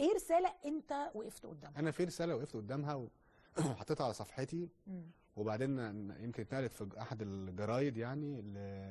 ايه رساله انت وقفت قدامها انا في رساله وقفت قدامها و- وحطيتها على صفحتي مم. وبعدين يمكن اتنقلت في احد الجرايد يعني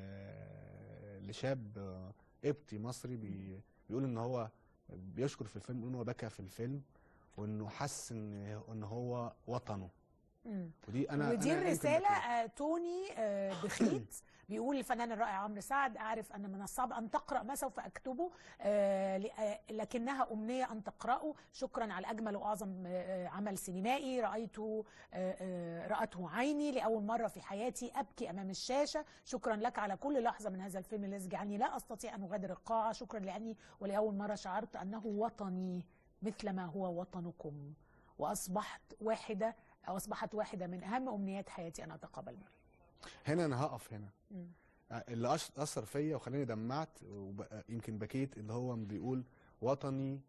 ل- لشاب آه، قبطي مصري بي بيقول ان هو بيشكر في الفيلم بيقول ان هو بكى في الفيلم وانه حس ان ان هو وطنه مم. ودي انا ودي أنا يمكن الرسالة بكيت. آه توني آه بخيت بيقول الفنان الرائع عمرو سعد أعرف أن من الصعب أن تقرأ ما سوف أكتبه آه ل- آه، لكنها أمنية أن تقرأه شكرا على أجمل وأعظم آه عمل سينمائي رأيته آه آه رأته عيني لأول مرة في حياتي أبكي أمام الشاشة شكرا لك على كل لحظة من هذا الفيلم الذي جعلني لا أستطيع أن أغادر القاعة شكرا لأني ولأول مرة شعرت أنه وطني مثلما هو وطنكم وأصبحت واحدة أو أصبحت واحدة من أهم أمنيات حياتي أن أتقابل معك هنا انا هقف هنا مم. اللي أش- اثر فيا وخلاني دمعت ويمكن بكيت اللي هو بيقول وطني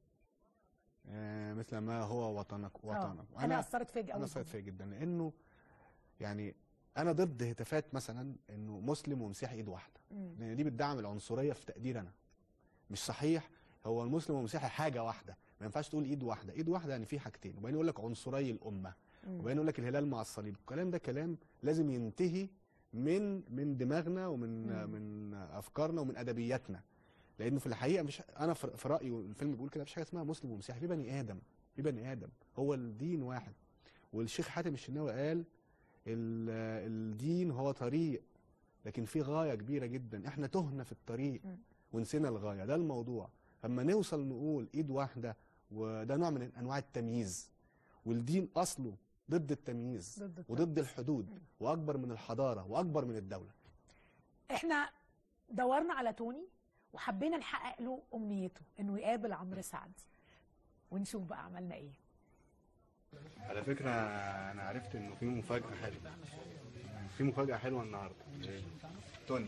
آه، مثل ما هو وطنك آه. وطنك أنا أثرت فيك انا أوي اثرت فيا جدا لانه يعني انا ضد هتافات مثلا انه مسلم ومسيحي ايد واحده مم. لان دي بتدعم العنصريه في تقدير انا مش صحيح هو المسلم والمسيحي حاجه واحده ما ينفعش تقول ايد واحده ايد واحده يعني في حاجتين وبعدين يقول لك عنصري الامه مم. وبعدين يقول لك الهلال مع الصليب الكلام ده كلام لازم ينتهي من من دماغنا ومن مم. من افكارنا ومن ادبياتنا لانه في الحقيقه مش انا في في رايي والفيلم بيقول كده مفيش حاجه اسمها مسلم ومسيحي في بني ادم في بني ادم هو الدين واحد والشيخ حاتم الشناوي قال ال- الدين هو طريق لكن في غايه كبيره جدا احنا تهنا في الطريق مم. ونسينا الغايه ده الموضوع لما نوصل نقول ايد واحده وده نوع من انواع التمييز والدين اصله ضد التمييز ضد التمييز. وضد الحدود مم. واكبر من الحضاره واكبر من الدوله احنا دورنا على توني وحبينا نحقق له امنيته انه يقابل عمرو سعد ونشوف بقى عملنا ايه على فكره انا عرفت انه في مفاجاه حلوه في مفاجاه حلوه النهارده توني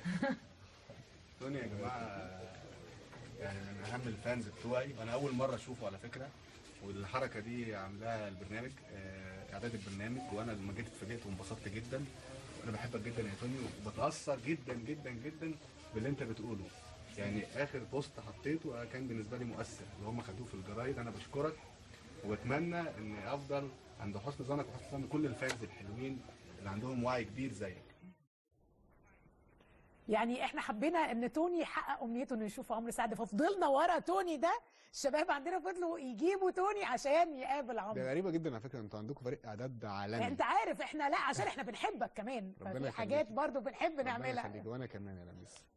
توني يا جماعه يعني من اهم الفانز بتوعي وانا اول مره اشوفه على فكره والحركه دي عاملاها البرنامج آه، اعداد البرنامج وانا لما جيت اتفاجئت وانبسطت جدا وانا بحبك جدا يا توني وبتاثر جدا جدا جدا باللي انت بتقوله يعني اخر بوست حطيته كان بالنسبه لي مؤثر اللي هم خدوه في الجرايد انا بشكرك وبتمنى ان افضل عند حسن ظنك وحسن ظن كل الفانز الحلوين اللي عندهم وعي كبير زيك يعني احنا حبينا ان توني يحقق امنيته انه يشوف عمرو سعد ففضلنا ورا توني ده الشباب عندنا فضلوا يجيبوا توني عشان يقابل ده عمرو غريبه جدا على فكره انتوا عندكم فريق اعداد عالمي انت عارف احنا لا عشان احنا بنحبك كمان ربنا ففي حاجات يخليكي. برضو بنحب ربنا نعملها يخليك وانا كمان يا لميس